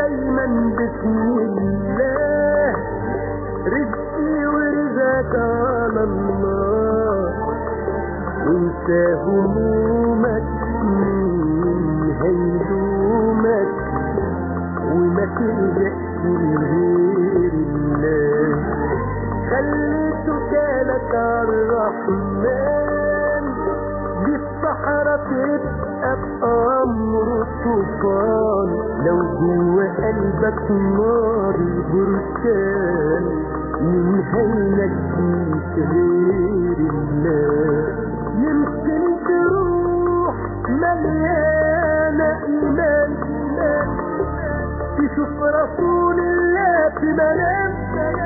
دايما بسم الله رزقي ورزقك على الله وانت همومك مين هيلومك وما تلجأش لغير الله خليت وكالك الرحمن دي الصحراء تبقى بأمر طوفان لو جوا قلبك نار بركان من هينجيك غير الله يمكن تروح مليانة إيمان تشوف رسول الله في منام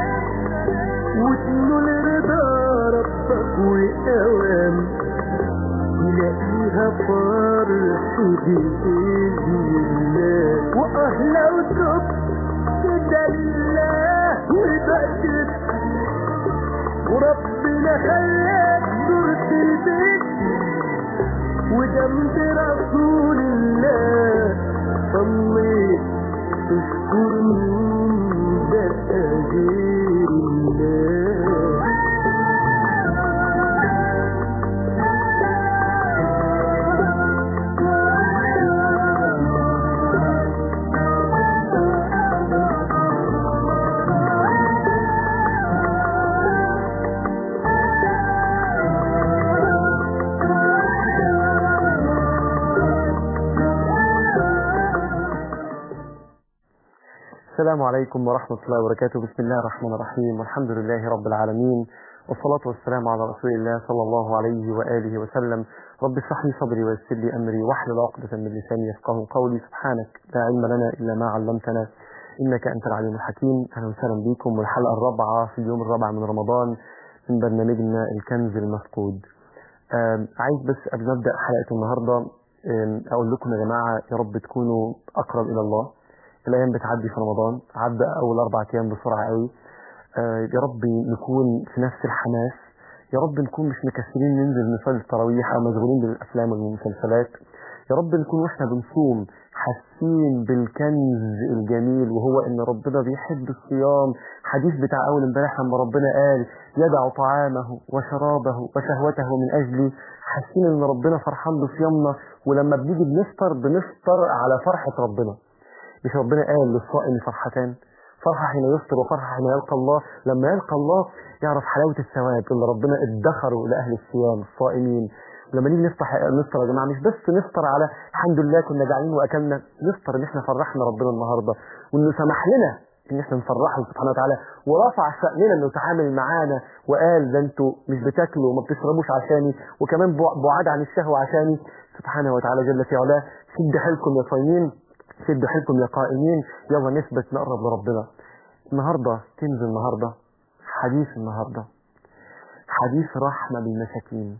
وتنول رضا ربك وأوام تلاقيها فرح بإذن الله وأهلا وتب كده لله وبقت وربنا خلاك زرت البيت وجنب رسول الله صليت تشكر مين ده غير الله السلام عليكم ورحمة الله وبركاته بسم الله الرحمن الرحيم والحمد لله رب العالمين والصلاة والسلام على رسول الله صلى الله عليه وآله وسلم رب اشرح لي صدري ويسر لي أمري واحلل عقدة من لساني يفقه قولي سبحانك لا علم لنا إلا ما علمتنا إنك أنت العليم الحكيم أهلا وسهلا بكم والحلقة الرابعة في اليوم الرابع من رمضان من برنامجنا الكنز المفقود آم، عايز بس قبل ما أبدأ حلقة النهاردة آم، أقول لكم يا جماعة يا رب تكونوا أقرب إلى الله الايام بتعدي في رمضان عدى اول اربع ايام بسرعه قوي آه يا رب نكون في نفس الحماس يا رب نكون مش مكسلين ننزل نصلي التراويح او مشغولين بالافلام والمسلسلات يا رب نكون واحنا بنصوم حاسين بالكنز الجميل وهو ان ربنا بيحب الصيام حديث بتاع اول امبارح لما ربنا قال يدع طعامه وشرابه وشهوته من اجلي حاسين ان ربنا فرحان بصيامنا ولما بنيجي بنفطر بنفطر على فرحه ربنا مش ربنا قال للصائم فرحتان فرحة حين يفطر وفرحة حين يلقى الله لما يلقى الله يعرف حلاوة الثواب اللي ربنا ادخره لأهل الصيام الصائمين لما نيجي نفطر نفطر يا جماعة مش بس نفطر على الحمد لله كنا جعانين وأكلنا نفطر إن إحنا فرحنا ربنا النهاردة وإنه سمح لنا إن إحنا نفرحه سبحانه وتعالى ورفع شأننا إنه تعامل معانا وقال ده أنتوا مش بتاكلوا وما بتشربوش عشاني وكمان بعاد عن الشهوة عشاني سبحانه وتعالى جل في علاه شد حيلكم يا صايمين شدوا حيلكم يا قائمين يلا نثبت نقرب لربنا النهارده كنز النهارده حديث النهارده حديث رحمة بالمساكين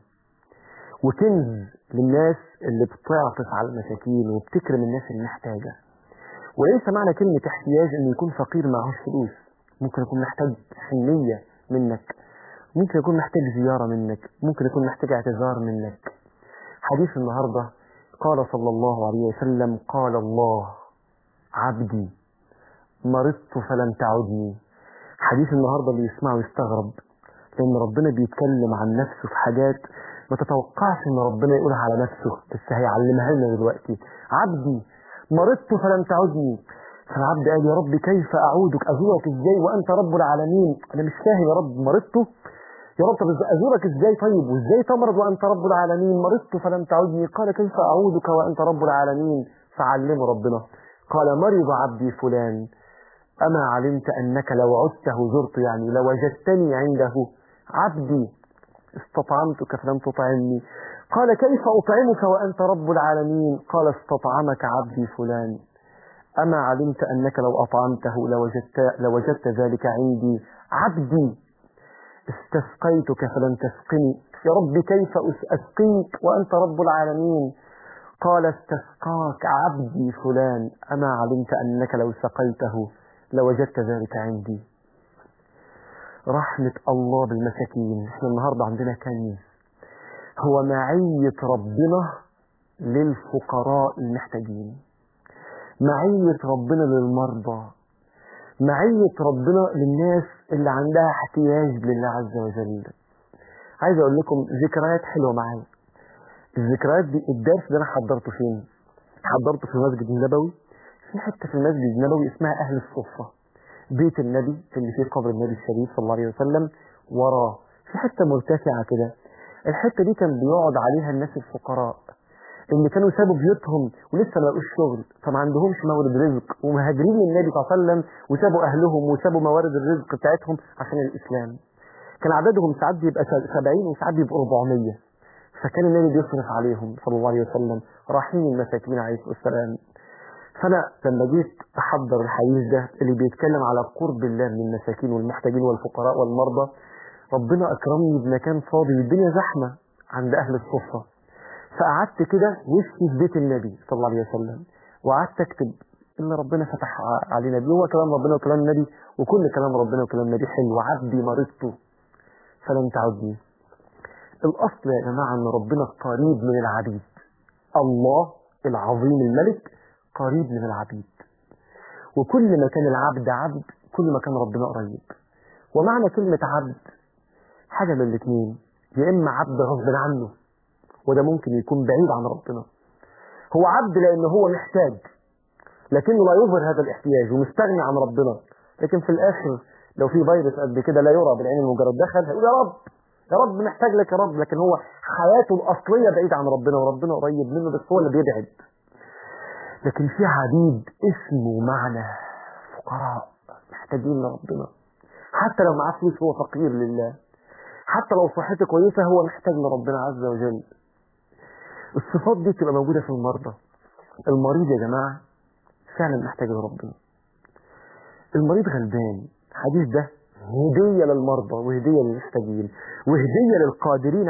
وكنز للناس اللي بتعطف على المساكين وبتكرم الناس المحتاجة وليس معنى كلمة احتياج انه يكون فقير معهوش فلوس ممكن يكون محتاج حنية منك ممكن يكون محتاج زيارة منك ممكن يكون محتاج اعتذار منك حديث النهارده قال صلى الله عليه وسلم قال الله عبدي مرضت فلم تعدني حديث النهارده اللي يسمعه يستغرب لان ربنا بيتكلم عن نفسه في حاجات ما تتوقعش ان ربنا يقولها على نفسه بس هيعلمها لنا دلوقتي عبدي مرضت فلم تعدني فالعبد قال يا رب كيف اعودك ازورك ازاي وانت رب العالمين انا مش فاهم يا رب مرضت يا رب طب ازورك ازاي طيب وازاي تمرض وانت رب العالمين مرضت فلم تعودني قال كيف اعودك وانت رب العالمين فعلمه ربنا قال مرض عبدي فلان اما علمت انك لو عدته زرت يعني لو وجدتني عنده عبدي استطعمتك فلم تطعمني قال كيف اطعمك وانت رب العالمين قال استطعمك عبدي فلان اما علمت انك لو اطعمته لوجدت, لوجدت ذلك عندي عبدي استسقيتك فلم تسقني يا رب كيف أسقيك وأنت رب العالمين قال استسقاك عبدي فلان أما علمت أنك لو سقيته لوجدت ذلك عندي رحمة الله بالمساكين احنا النهاردة عندنا كنز هو معية ربنا للفقراء المحتاجين معية ربنا للمرضى معية ربنا للناس اللي عندها احتياج لله عز وجل عايز اقول لكم ذكريات حلوة معايا الذكريات دي الدرس ده انا حضرته فين حضرته في المسجد النبوي في حتة في المسجد النبوي اسمها اهل الصفة بيت النبي اللي فيه قبر النبي الشريف صلى الله عليه وسلم وراه في حتة مرتفعة كده الحتة دي كان بيقعد عليها الناس الفقراء اللي كانوا سابوا بيوتهم ولسه ما لقوش شغل فما عندهمش مورد رزق ومهاجرين للنبي صلى الله عليه وسلم وسابوا اهلهم وسابوا موارد الرزق بتاعتهم عشان الاسلام كان عددهم ساعات بيبقى 70 وساعات بيبقى 400 فكان النبي بيصرف عليهم صلى الله عليه وسلم راحين المساكين عليه السلام فانا لما جيت احضر الحديث ده اللي بيتكلم على قرب الله من المساكين والمحتاجين والفقراء والمرضى ربنا اكرمني بمكان فاضي والدنيا زحمه عند اهل الصفه فقعدت كده وشي في بيت النبي صلى الله عليه وسلم وقعدت اكتب ان ربنا فتح علينا بيه هو كلام ربنا وكلام النبي وكل كلام ربنا وكلام النبي حلو عبدي مرضت فلم تعدني الاصل يا جماعه ان ربنا قريب من العبيد الله العظيم الملك قريب من العبيد وكل ما كان العبد عبد كل ما كان ربنا قريب ومعنى كلمة عبد حاجة من الاثنين يا إما عبد غصب عنه وده ممكن يكون بعيد عن ربنا هو عبد لأن هو محتاج لكنه لا يظهر هذا الاحتياج ومستغني عن ربنا لكن في الآخر لو في فيروس قد كده لا يرى بالعين المجرد دخل هيقول يا رب يا رب محتاج لك يا رب لكن هو حياته الأصلية بعيد عن ربنا وربنا قريب منه بس هو اللي بيبعد لكن في عبيد اسمه معنى فقراء محتاجين لربنا حتى لو معاه فلوس هو فقير لله حتى لو صحته كويسة هو محتاج لربنا عز وجل الصفات دي تبقى موجودة في المرضى المريض يا جماعة فعلا محتاج لربنا المريض غلبان الحديث ده هدية للمرضى وهدية للمحتاجين وهدية للقادرين